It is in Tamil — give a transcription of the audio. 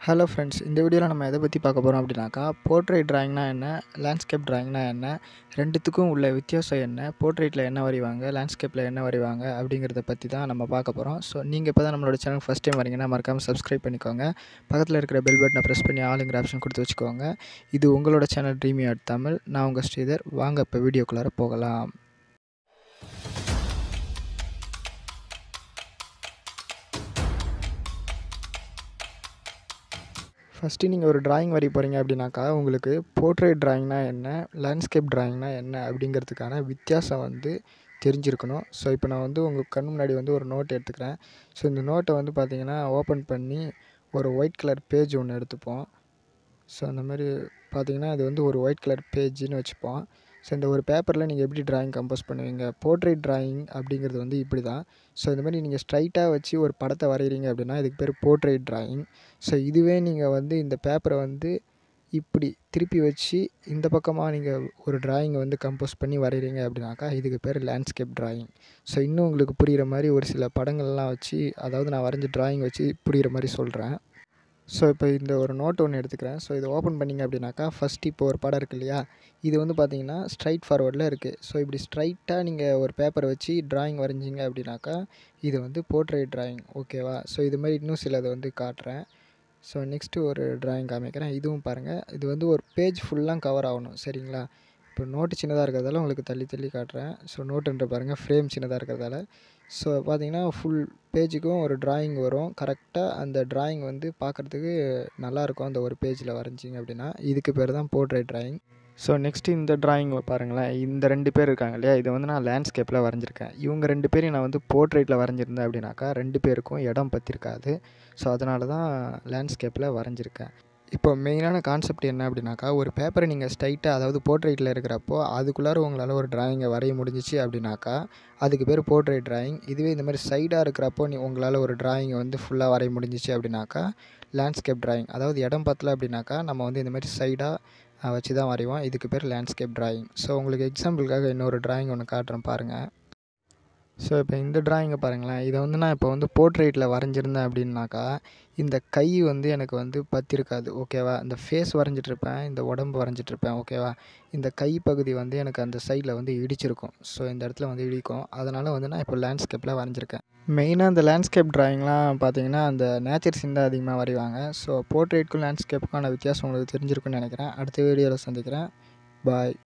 ஹலோ ஃப்ரெண்ட்ஸ் இந்த வீடியோவில் நம்ம எதை பற்றி பார்க்க போகிறோம் அப்படின்னாக்கா போர்ட்ரேட் டிராயிங்னா என்ன லேண்ட்ஸ்கேப் டிராயிங்னா என்ன ரெண்டுத்துக்கும் உள்ள வித்தியாசம் என்ன போர்ட்ரேட்டில் என்ன வரைவாங்க லேண்ட்ஸ்கேப்பில் என்ன வரைவாங்க அப்படிங்கிறத பற்றி தான் நம்ம பார்க்க போகிறோம் ஸோ நீங்கள் இப்போ தான் நம்மளோட சேனல் ஃபஸ்ட் டைம் வரீங்கன்னா மறக்காமல் சப்ஸ்கிரைப் பண்ணிக்கோங்க பக்கத்தில் இருக்கிற பெல் பட்டனை ப்ரெஸ் பண்ணி ஆளுங்கிற ஆப்ஷன் கொடுத்து வச்சுக்கோங்க இது உங்களோட சேனல் ட்ரீமி ஆர்ட் தமிழ் நான் உங்கள் ஸ்ரீதர் வாங்க இப்போ வீடியோக்குள்ளார போகலாம் ஃபஸ்ட்டு நீங்கள் ஒரு டிராயிங் வரைய போகிறீங்க அப்படின்னாக்கா உங்களுக்கு போர்ட்ரேட் டிராயிங்னா என்ன லேண்ட்ஸ்கேப் டிராயிங்னா என்ன அப்படிங்கிறதுக்கான வித்தியாசம் வந்து தெரிஞ்சிருக்கணும் ஸோ இப்போ நான் வந்து உங்கள் கண் முன்னாடி வந்து ஒரு நோட் எடுத்துக்கிறேன் ஸோ இந்த நோட்டை வந்து பார்த்தீங்கன்னா ஓப்பன் பண்ணி ஒரு ஒயிட் கலர் பேஜ் ஒன்று எடுத்துப்போம் ஸோ அந்த மாதிரி பார்த்தீங்கன்னா இது வந்து ஒரு ஒயிட் கலர் பேஜ்னு வச்சுப்போம் ஸோ இந்த ஒரு பேப்பரில் நீங்கள் எப்படி டிராயிங் கம்போஸ் பண்ணுவீங்க போர்ட்ரேட் டிராயிங் அப்படிங்கிறது வந்து இப்படி தான் ஸோ இந்த மாதிரி நீங்கள் ஸ்ட்ரைட்டாக வச்சு ஒரு படத்தை வரைகிறீங்க அப்படின்னா இதுக்கு பேர் போர்ட்ரேட் டிராயிங் ஸோ இதுவே நீங்கள் வந்து இந்த பேப்பரை வந்து இப்படி திருப்பி வச்சு இந்த பக்கமாக நீங்கள் ஒரு டிராயிங்கை வந்து கம்போஸ் பண்ணி வரைகிறீங்க அப்படின்னாக்கா இதுக்கு பேர் லேண்ட்ஸ்கேப் டிராயிங் ஸோ இன்னும் உங்களுக்கு புரிகிற மாதிரி ஒரு சில படங்கள்லாம் வச்சு அதாவது நான் வரைஞ்ச டிராயிங் வச்சு புரிகிற மாதிரி சொல்கிறேன் ஸோ இப்போ இந்த ஒரு நோட் ஒன்று எடுத்துக்கிறேன் ஸோ இதை ஓப்பன் பண்ணிங்க அப்படின்னாக்கா ஃபஸ்ட் இப்போ ஒரு படம் இருக்கு இல்லையா இது வந்து பார்த்தீங்கன்னா ஸ்ட்ரைட் ஃபார்வர்டில் இருக்குது ஸோ இப்படி ஸ்ட்ரைட்டாக நீங்கள் ஒரு பேப்பரை வச்சு டிராயிங் வரைஞ்சிங்க அப்படின்னாக்கா இது வந்து போர்ட்ரேட் டிராயிங் ஓகேவா ஸோ இது மாதிரி இன்னும் சிலதை வந்து காட்டுறேன் ஸோ நெக்ஸ்ட்டு ஒரு டிராயிங் காமிக்கிறேன் இதுவும் பாருங்கள் இது வந்து ஒரு பேஜ் ஃபுல்லாக கவர் ஆகணும் சரிங்களா இப்போ நோட்டு சின்னதாக இருக்கிறதால உங்களுக்கு தள்ளி தள்ளி காட்டுறேன் ஸோ நோட்டுன்ற பாருங்கள் ஃப்ரேம் சின்னதாக இருக்கிறதால ஸோ பார்த்தீங்கன்னா ஃபுல் பேஜுக்கும் ஒரு டிராயிங் வரும் கரெக்டாக அந்த டிராயிங் வந்து பார்க்குறதுக்கு நல்லாயிருக்கும் அந்த ஒரு பேஜில் வரைஞ்சிங்க அப்படின்னா இதுக்கு பேர் தான் போர்ட்ரேட் டிராயிங் ஸோ நெக்ஸ்ட்டு இந்த டிராயிங் பாருங்களேன் இந்த ரெண்டு பேர் இருக்காங்க இல்லையா இதை வந்து நான் லேண்ட்ஸ்கேப்பில் வரைஞ்சிருக்கேன் இவங்க ரெண்டு பேரையும் நான் வந்து போர்ட்ரேட்டில் வரைஞ்சிருந்தேன் அப்படின்னாக்கா ரெண்டு பேருக்கும் இடம் பற்றிருக்காது ஸோ அதனால தான் லேண்ட்ஸ்கேப்பில் வரைஞ்சிருக்கேன் இப்போ மெயினான கான்செப்ட் என்ன அப்படின்னாக்கா ஒரு பேப்பரை நீங்கள் ஸ்ட்ரைட்டாக அதாவது போர்ட்ரேட்டில் இருக்கிறப்போ அதுக்குள்ளார உங்களால் ஒரு டிராயிங்கை வரைய முடிஞ்சிச்சு அப்படின்னாக்கா அதுக்கு பேர் போர்ட்ரேட் டிராயிங் இதுவே இந்த மாதிரி சைடாக இருக்கிறப்போ நீ உங்களால் ஒரு டிராயிங்கை வந்து ஃபுல்லாக வரைய முடிஞ்சிச்சு அப்படின்னாக்கா லேண்ட்ஸ்கேப் டிராயிங் அதாவது இடம் பத்தல அப்படின்னாக்கா நம்ம வந்து இந்த மாதிரி சைடாக வச்சு தான் வரைவோம் இதுக்கு பேர் லேண்ட்ஸ்கேப் டிராயிங் ஸோ உங்களுக்கு எக்ஸாம்பிளுக்காக இன்னொரு டிராயிங் ஒன்று காட்டுறேன் பாருங்கள் ஸோ இப்போ இந்த டிராயிங்கை பாருங்களேன் இதை வந்து நான் இப்போ வந்து போர்ட்ரேட்டில் வரைஞ்சிருந்தேன் அப்படின்னாக்கா இந்த கை வந்து எனக்கு வந்து பற்றிருக்காது ஓகேவா இந்த ஃபேஸ் வரைஞ்சிட்ருப்பேன் இந்த உடம்பு வரைஞ்சிட்ருப்பேன் ஓகேவா இந்த கை பகுதி வந்து எனக்கு அந்த சைடில் வந்து இடிச்சிருக்கும் ஸோ இந்த இடத்துல வந்து இடிக்கும் அதனால் வந்து நான் இப்போ லேண்ட்ஸ்கேப்பில் வரைஞ்சிருக்கேன் மெயினாக இந்த லேண்ட்ஸ்கேப் டிராயிங்லாம் பார்த்தீங்கன்னா அந்த நேச்சர் சீன் தான் அதிகமாக வரைவாங்க ஸோ போர்ட்ரேட்க்கும் லேண்ட்ஸ்கேப்புக்கான வித்தியாசம் உங்களுக்கு தெரிஞ்சிருக்குன்னு நினைக்கிறேன் அடுத்த வீடியோவில் சந்திக்கிறேன் பாய்